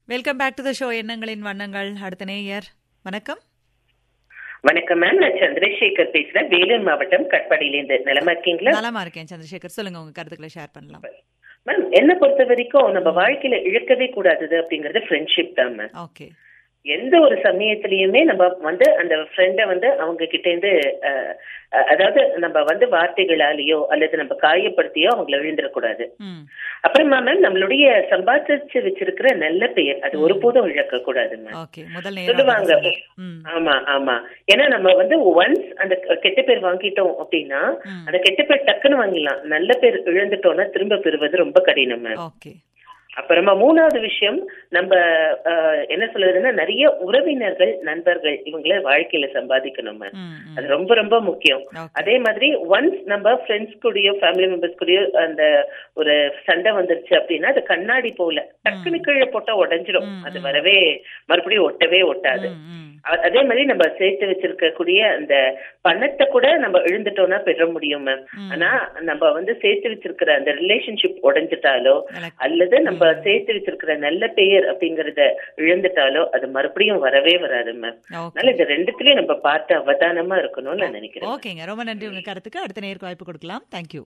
Welcome back to the show எண்ணங்களின் வண்ணங்கள் அடுத்த நேயர் வணக்கம் வணக்கம் மேம் நான் சந்திரசேகர் பேசுறேன் வேலூர் மாவட்டம் கட்பாடியிலேருந்து நிலமா இருக்கீங்களா நலமா இருக்கேன் சந்திரசேகர் சொல்லுங்க உங்க கருத்துக்களை ஷேர் பண்ணலாம் மேம் என்ன பொறுத்த வரைக்கும் நம்ம வாழ்க்கையில இழக்கவே கூடாதது அப்படிங்கறது ஃப்ரெண்ட்ஷிப் தான் மேம் ஓகே எந்த ஒரு சமயத்திலயுமே நம்ம வந்து அந்த ஃப்ரெண்ட வந்து அவங்க கிட்ட இருந்து அஹ், அஹ், அதாவது நம்ம வந்து வார்த்தைகளாலேயோ அல்லது நம்ம காயப்படுத்தியோ அவங்கள விழுந்துடக்கூடாது ம் அப்புறமா மேம் நம்மளுடைய சம்பாதிச்சு வச்சிருக்கிற நல்ல பெயர் அது ஒருபோதும் இழக்க கூடாது மேம் ஓகே முதல் நேரம் சொல்லுவாங்க. ம் ஆமா ஆமா ஏன்னா நம்ம வந்து ஒன்ஸ் அந்த கெட்ட பேர் வாங்கிட்டோம் அப்படின்னா ம். அந்த கெட்ட பேர் டக்குன்னு வாங்கிடலாம் நல்ல பேர் இழந்துட்டோம்னா திரும்ப பெறுவது ரொம்ப கடினம் மேம் ஓகே அப்புறமா மூணாவது விஷயம் நம்ம அஹ், என்ன சொல்றதுன்னா நிறைய உறவினர்கள் நண்பர்கள் இவங்கள வாழ்க்கையில சம்பாதிக்கணும் மேம் ம் ம். அது ரொம்ப ரொம்ப முக்கியம் ஓகே அதே மாதிரி ஒன்ஸ் நம்ம ஃப்ரெண்ட்ஸ் கூடயோ ஃபேமிலி மெம்பர்ஸ் கூடயோ அந்த ஒரு சண்டை வந்துருச்சு அப்படின்னா அது கண்ணாடி போல டக்குனு கீழே போட்டா உடைஞ்சிரும் ம், அது ம். வரவே மறுபடியும் ஒட்டவே ஒட்டாது ம் ம் அ- அதே மாதிரி நம்ம சேர்த்து வச்சிருக்கக்கூடிய அந்த பணத்தை கூட நம்ம இழந்துட்டோம்னா பெற முடியும் மேம் ம். ஆனா நம்ம வந்து சேர்த்து வச்சிருக்கிற அந்த ரிலேஷன்ஷிப் உடைஞ்சிட்டாலோ எனக்கு- அல்லது நம்ம சேர்த்து வச்சிருக்கிற நல்ல பெயர் அப்படிங்கறத இழந்துட்டாலோ அது மறுபடியும் வரவே வராது மேம் ஓகே அதனால இந்த ரெண்டுத்துலயும் நம்ம பார்த்து அவதானமா இருக்கணும்னு நான் நினைக்கிறேன் ஓகேங்க ரொம்ப நன்றி உங்க கருத்துக்கு அடுத்த நேருக்கு வாய்ப்பு கொடுக்கலாம் தேங்க்யூ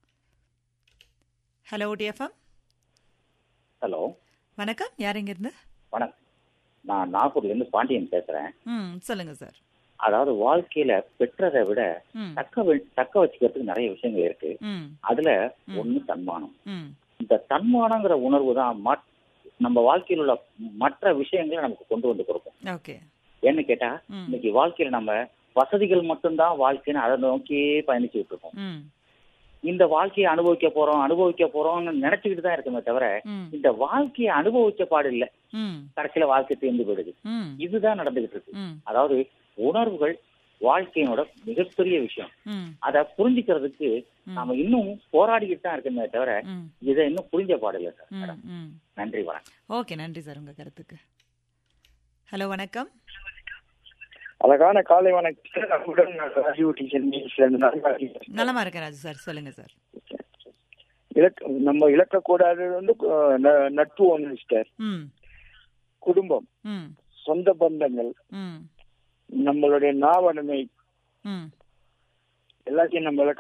ஹலோ டிஎஃப்எம் ஹலோ வணக்கம் யார் இங்க இருந்து வணக்கம் நான் நாகூர்லேருந்து பாண்டியன் பேசுறேன் ம் சொல்லுங்க சார் அதாவது வாழ்க்கையில பெற்றதை விட ம் தக்க வை- தக்க வச்சுக்கிறதுக்கு நிறைய விஷயங்கள் இருக்கு ம் அதுல ம். ஒண்ணு தன்மானம் ம் இந்த தன்மானங்கிற உணர்வு தான் மத்- நம்ம வாழ்க்கையில் உள்ள மற்ற விஷயங்களை நமக்கு கொண்டு வந்து கொடுக்கும் ஓகே ஏன்னு கேட்டா ம் இன்னைக்கு வாழ்க்கையில நம்ம வசதிகள் மட்டும்தான் வாழ்க்கைன்னு அதை நோக்கியே பயணிச்சுட்டு இருக்கோம் ம் இந்த வாழ்க்கையை அனுபவிக்க போறோம் அனுபவிக்க போறோம்னு நினைச்சுக்கிட்டு தான் இருக்குமே தவிர ம் இந்த வாழ்க்கையை அனுபவிச்ச பாடு இல்ல ம் கடைசியில வாழ்க்கை தேர்ந்து போயிடுது ம் இதுதான் நடந்துகிட்டு இருக்கு ம் அதாவது உணர்வுகள் வாழ்க்கையினோட மிகப்பெரிய விஷயம் ம் அதை புரிஞ்சுக்கிறதுக்கு ம். நாம இன்னும் போராடிக்கிட்டு தான் இருக்கமே தவிர ம் இதை இன்னும் புரிஞ்ச பாடில்லை சார் ம் மேடம் ம் நன்றி வணக்கம் ஓகே நன்றி சார் உங்க கருத்துக்கு ஹலோ வணக்கம் அழகான காலை வணக்கம் நம்முடன் நான் ராஜீவ் டீச்சர் மீன்ஸ்ல இருந்து நல்லா இருக்கேன். நலமா இருக்கேன் ராஜு சார் சொல்லுங்க சார் இலக்க நம்ம இழக்கக்கூடாதது வந்து அஹ், ந- நட்பு ஒன்று சிஸ்டர் ம் குடும்பம் ம் சொந்த பந்தங்கள் ம் நம்மளுடைய நாவடமை ம் எல்லாத்தையும் நம்ம இழக்க